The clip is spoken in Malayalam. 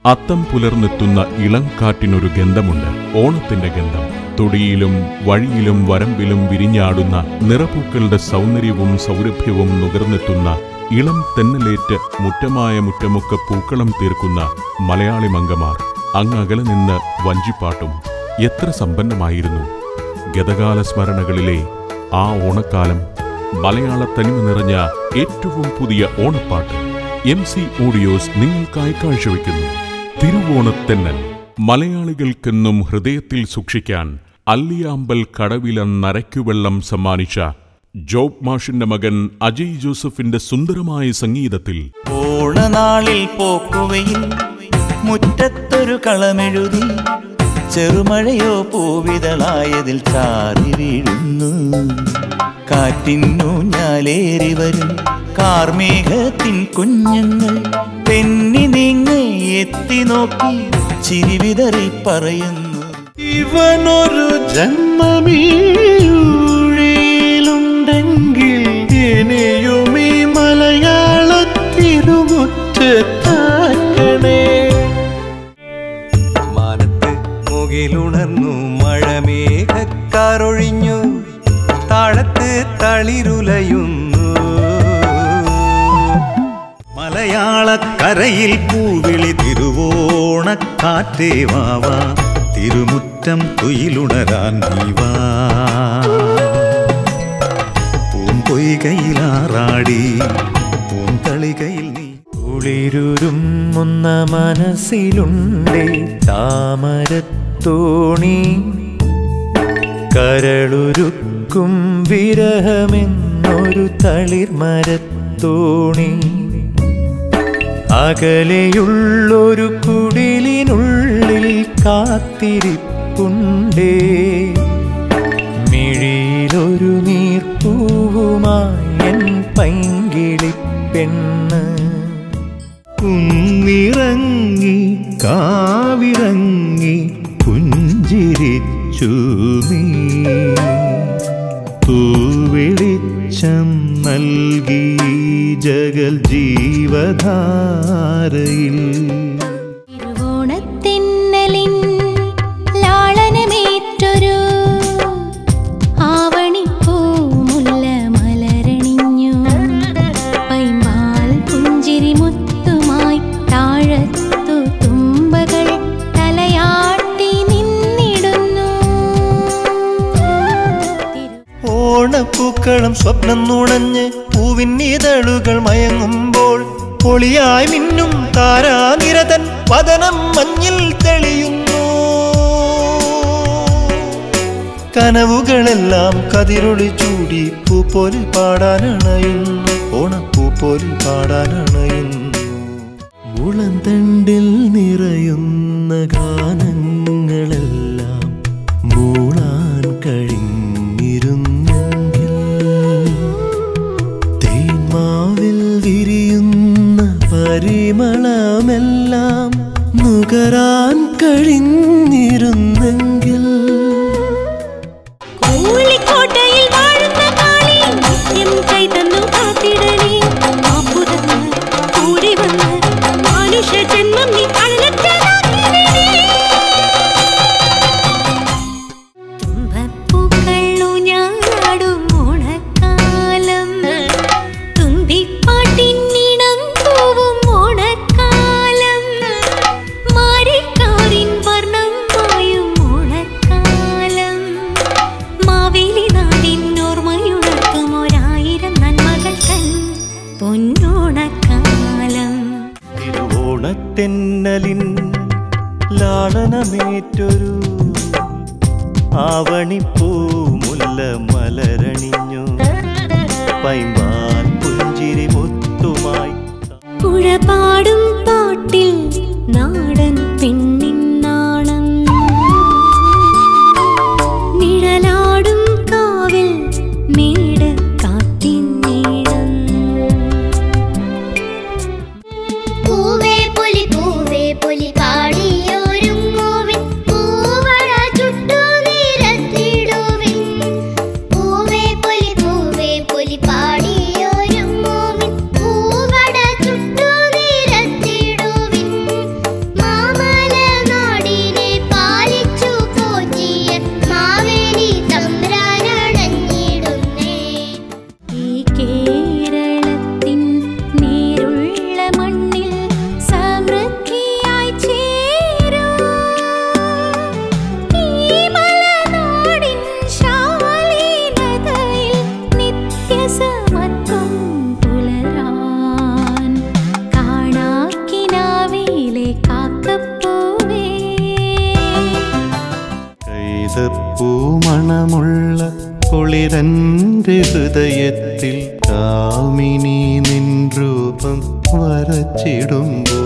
അത്തം പുലർന്നെത്തുന്ന ഇളം കാറ്റിനൊരു ഗന്ധമുണ്ട് ഓണത്തിന്റെ ഗന്ധം തൊടിയിലും വഴിയിലും വരമ്പിലും വിരിഞ്ഞാടുന്ന നിറപൂക്കളുടെ സൗന്ദര്യവും സൗരഭ്യവും നുകർന്നെത്തുന്ന ഇളം തെന്നലേറ്റ് മുറ്റമായ മുറ്റമൊക്കെ പൂക്കളം തീർക്കുന്ന മലയാളി മങ്കമാർ അങ്ങകലെ നിന്ന് വഞ്ചിപ്പാട്ടും എത്ര സമ്പന്നമായിരുന്നു ഗതകാല സ്മരണകളിലെ ആ ഓണക്കാലം മലയാള തനിമ നിറഞ്ഞ ഏറ്റവും പുതിയ ഓണപ്പാട്ട് എം സി ഓഡിയോസ് നിങ്ങൾക്കായി കാഴ്ചവെക്കുന്നു തിരുവോണത്തെന്നൽ മലയാളികൾക്കെന്നും ഹൃദയത്തിൽ സൂക്ഷിക്കാൻ അല്ലിയാമ്പൽ കടവില നരയ്ക്കുവെള്ളം സമ്മാനിച്ച ജോബ് മാഷിന്റെ മകൻ അജയ് ജോസഫിന്റെ സുന്ദരമായ സംഗീതത്തിൽ ഓണനാളിൽ പോക്കുവയിൽ മുറ്റത്തൊരു കളമെഴുതി ചെറുമഴയോ പൂവിതളായതിൽ ചാറി വീഴുന്നു കാറ്റിന്നു ഞാലേറി വരും കാർമേഘത്തിൻ കുഞ്ഞുങ്ങൾ തെന്നി നീങ്ങി എത്തി നോക്കി ചിരിവിതറി പറയുന്നു ഇവനൊരു ജന്മമീഴിയിലുണ്ടെങ്കിൽ ഇനിയും ഈ മലയാളത്തിരുമുറ്റത്താക്കണേ മാനത്ത് മുകിലുണർന്നു മഴമേഘക്കാറൊഴിഞ്ഞു താഴത്ത് തളിരുലയുന്നു മലയാളക്കരയിൽ പൂവിളി തിരുവോണക്കാറ്റേ വാവാ തിരുമുറ്റം തുയിലുണരാൻ നീവാ പൂമ്പൊയ്കയിലാറാടി പൂന്തളികയിൽ നീ കുളിരുരുമുന്ന മനസ്സിലുണ്ടേ താമരത്തോണി കരളുരുക്കും വിരഹമെന്നൊരു തളിർമരത്തോണി അകലെയുള്ളൊരു കുടിലിനുള്ളിൽ കാത്തിരിപ്പുണ്ടേ മിഴിയിലൊരു നീർപ്പൂവുമായി എൻ പൈങ്കിളി പെണ്ണ് കുന്നിറങ്ങി കാവിറങ്ങി പുഞ്ചിരിച്ചു നീ തൂവെളിച്ചം നൽകി ജഗൽ ജീവധാരയിൽ തിരുവോണത്തെന്നലിൻ ലാളനമേറ്റൊരു ആവണിപ്പൂമുല്ല മലരണിഞ്ഞു പൈമ്പാൽ പുഞ്ചിരി മുത്തുമായി താഴത്തു തുമ്പകൾ തലയാട്ടി നിന്നിടുന്നു തിരു ഓണപ്പൂക്കളം സ്വപ്നം നുണഞ്ഞ് പൂവിന്നിതളുകൾ മയങ്ങുമ്പോൾ പൊളിയായി മിന്നും താരാനിരതൻ വദനം മഞ്ഞിൽ തെളിയുന്നു കനവുകളെല്ലാം കതിരൊളി ചൂടി പൂപ്പോലിൽ പാടാനണയുന്നു ഓണപ്പൂപ്പോലിൽ പാടാനണയുന്നു മുളന്തണ്ടിൽ നിറയുന്ന ഗാനങ്ങളെല്ലാം മൂളാൻ കഴിഞ്ഞിരുന്നെങ്കിൽ തേന്മാവിൽ വിരിയുന്ന പരിമളമെല്ലാം നുകരാൻ കഴിഞ്ഞിരുന്നെങ്കിൽ കൂളിക്കോട്ടയിൽ വാഴുന്ന കാളി നിത്യം കൈതന്നു കാത്തിടണേ മാപ്പുറത്ത് കൂടി വന്ന് മനുഷ്യ ജന്മം നീ അളനറ്റതാക്കിടണേ തുമ്പപ്പൂക്കൾ ഊഞ്ഞാലാടും ഓണക്കാലം തുമ്പിപ്പാട്ടിന്നിണം പൂവും ഓണക്കാലം മാരിക്കാറിൻ വർണ്ണം മായും ഓണക്കാലം മാവേലി നാടിൻ ഓർമ്മയുണർത്തും ഒരായിരം നന്മകൾ തൻ പൊന്നോണക്കാലം തിരുവോണത്തെന്നലിൻ ലാളനമേറ്റൊരു ആവണിപ്പൂ മുല്ല മലരണിഞ്ഞു പൈമ്പാൽ പുഞ്ചിരി മുത്തുമായി പുഴപാടും പാട്ടിൽ നാടൻ പെണ്ണിൻ നാണം നിഴലാടും കാവിൽ മേട് കാറ്റിൻ നീളം പൂവേ പൊലി പൂവേ പൊലി പാടിയൊരുങ്ങുവിൻ പൂവഴ ചുട്ടു നിരത്തിടുവിൻ പൂവേ പൊലി പൂവേ പൊലി പാടിയൊരുങ്ങുവിൻ പൂവട ചുട്ടു നിരത്തിടുവിൻ സീതപ്പൂമണമുള്ള കുളിരന്റെ ഹൃദയത്തിൽ കാമിനി നിൻ രൂപം വരച്ചിടുമ്പോൾ